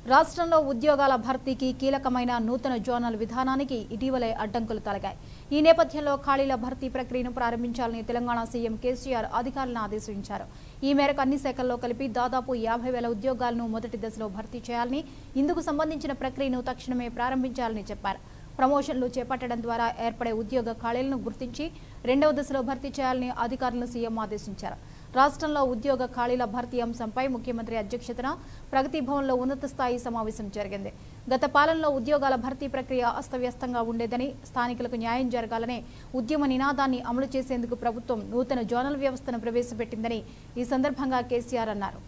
రాష్ట్రంలో ఉద్యోగాల భర్తీకి కీలకమైన నూతన జోనల్ విధానానికి ఇటీవలే అడ్డంకులు తొలగాయి ఈ నేపథ్యంలో ఖాళీల భర్తీ ప్రక్రియను ప్రారంభించాలని తెలంగాణ సీఎం కేసీఆర్ అధికారులను ఆదేశించారు ఈ మేరకు అన్ని శాఖల్లో కలిపి దాదాపు యాభై వేల ఉద్యోగాలను మొదటి దశలో భర్తీ చేయాలని ఇందుకు సంబంధించిన ప్రక్రియను తక్షణమే ప్రారంభించాలని చెప్పారు ప్రమోషన్లు చేపట్టడం ద్వారా ఏర్పడే ఉద్యోగ ఖాళీలను గుర్తించి రెండవ దశలో భర్తీ చేయాలని అధికారులను సీఎం ఆదేశించారు రాష్ట్రంలో ఉద్యోగ ఖాళీల భర్తీ అంశంపై ముఖ్యమంత్రి అధ్యక్షతన ప్రగతి భవన్లో ఉన్నత స్థాయి సమావేశం జరిగింది గత పాలనలో ఉద్యోగాల భర్తీ ప్రక్రియ అస్తవ్యస్తంగా ఉండేదని స్థానికులకు న్యాయం జరగాలనే ఉద్యమ నినాదాన్ని అమలు చేసేందుకు ప్రభుత్వం నూతన జోనల్ వ్యవస్థను ప్రవేశపెట్టిందని ఈ సందర్భంగా కేసీఆర్ అన్నారు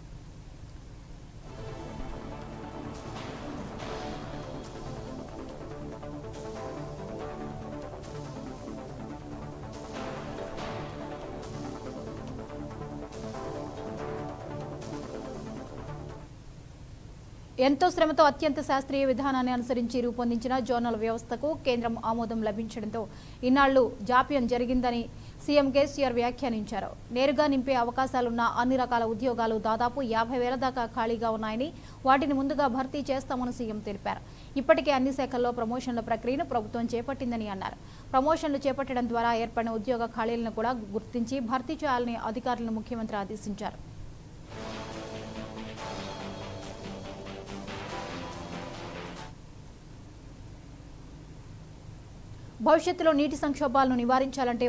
ఎంతో శ్రమతో అత్యంత శాస్త్రీయ విధానాన్ని అనుసరించి రూపొందించిన జోనల్ వ్యవస్థకు కేంద్రం ఆమోదం లభించడంతో ఇన్నాళ్లు జాప్యం జరిగిందని సీఎం కేసీఆర్ వ్యాఖ్యానించారు నేరుగా నింపే అవకాశాలున్న అన్ని రకాల ఉద్యోగాలు దాదాపు యాభై వేల దాకా ఖాళీగా ఉన్నాయని వాటిని ముందుగా భర్తీ చేస్తామని సీఎం తెలిపారు ఇప్పటికే అన్ని శాఖల్లో ప్రమోషన్ల ప్రక్రియను ప్రభుత్వం చేపట్టిందని అన్నారు ప్రమోషన్లు చేపట్టడం ద్వారా ఏర్పడిన ఉద్యోగ ఖాళీలను కూడా గుర్తించి భర్తీ చేయాలని అధికారులను ముఖ్యమంత్రి ఆదేశించారు భవిష్యత్తులో నీటి సంక్షోభాలను నివారించాలంటే